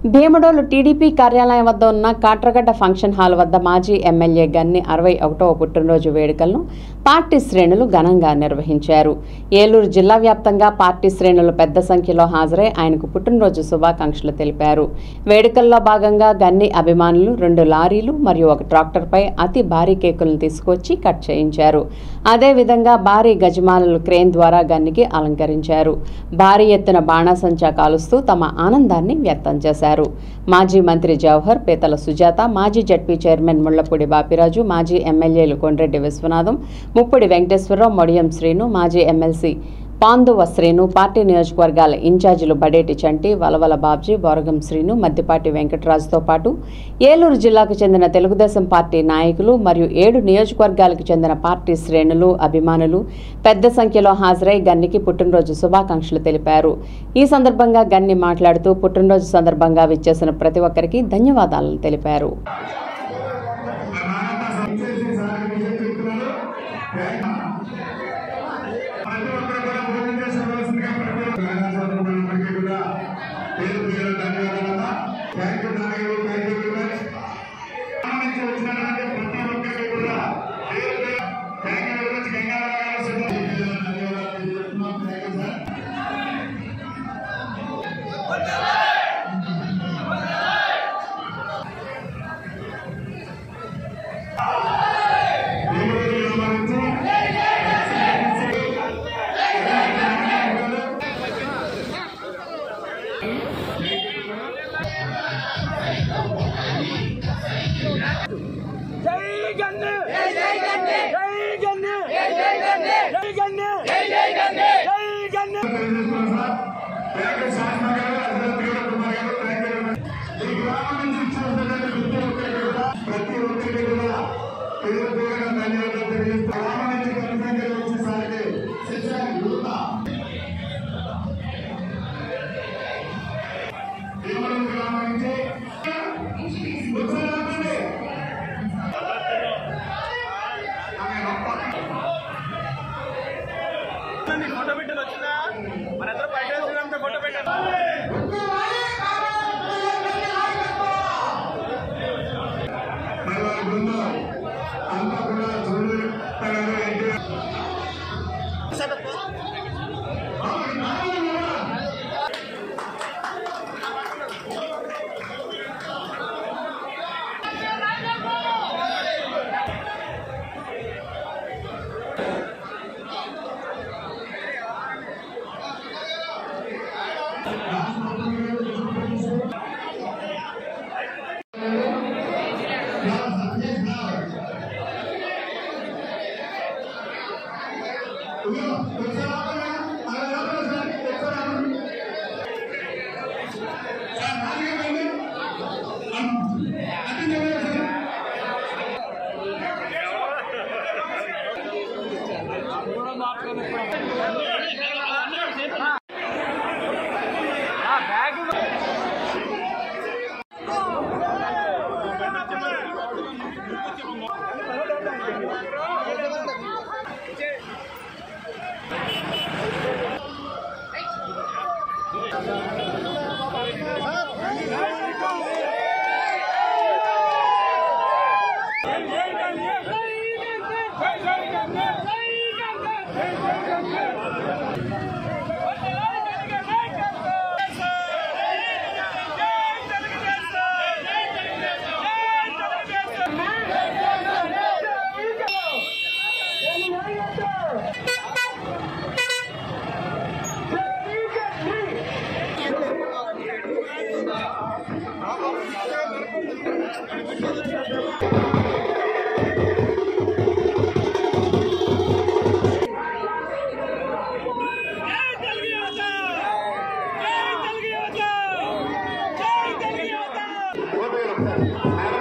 Bhimadolu TDP కార్యాలయం వద్ద ఉన్న కాట్రగడ్డ ఫంక్షన్ హాల్ వద్ద మాజీ ఎమ్మెల్యే గన్ని అరవై ఒకటవ పుట్టినరోజు వేడుకలను పార్టీ శ్రేణులు ఘనంగా నిర్వహించారు ఏలూరు జిల్లా వ్యాప్తంగా పార్టీ శ్రేణులు పెద్ద సంఖ్యలో హాజరై ఆయనకు పుట్టినరోజు శుభాకాంక్షలు తెలిపారు వేడుకల్లో భాగంగా గన్ని అభిమానులు రెండు లారీలు మరియు ఒక ట్రాక్టర్పై అతి భారీ కేకులను తీసుకొచ్చి కట్ చేయించారు అదేవిధంగా భారీ గజమాలలు క్రేన్ ద్వారా గన్నికి అలంకరించారు భారీ ఎత్తున బాణాసంచా కాలుస్తూ తమ ఆనందాన్ని వ్యక్తం చేశారు మాజీ మంత్రి జవహర్ పేతల సుజాత మాజీ జడ్పీ చైర్మన్ ముళ్లపూడి బాపిరాజు మాజీ ఎమ్మెల్యేలు కొండ్రెడ్డి విశ్వనాథం ముప్పుడి వెంకటేశ్వరరావు మొడియం శ్రీను మాజీ ఎమ్మెల్సీ పాందువ శ్రీను పార్టీ నియోజకవర్గాల ఇన్ఛార్జీలు బడేటి చంటి వలవల బాబ్జీ బోరగం శ్రీను మద్దిపాటి వెంకటరాజుతో పాటు ఏలూరు జిల్లాకు చెందిన తెలుగుదేశం పార్టీ నాయకులు మరియు ఏడు నియోజకవర్గాలకు చెందిన పార్టీ శ్రేణులు అభిమానులు పెద్ద సంఖ్యలో హాజరై గన్నికి పుట్టినరోజు శుభాకాంక్షలు తెలిపారు ఈ సందర్భంగా గన్ని మాట్లాడుతూ పుట్టినరోజు సందర్భంగా విచ్చేసిన ప్రతి ఒక్కరికి ధన్యవాదాలను తెలిపారు జై గన్నే జై జై గన్నే జై గన్నే జై జై గన్నే జై గన్నే జై జై గన్నే జై గన్నే ప్రతి ఒక్కరికి కూడా పేరు పేరుగా ధన్యవాదాలు తెలియజేస్తూ రామానికి కనుసంఖ్య వచ్చేసరికి శిక్షణ యువత భీమవరం గ్రామం నుంచి ఉత్తరాఖండ్ ఫోటో పెట్టాను వచ్చిందా మన ఇద్దరు బయట ఫోటో పెట్టాను మరి వారి బృందం అంతా కూడా చూడలేదు జై తెలుగు యువత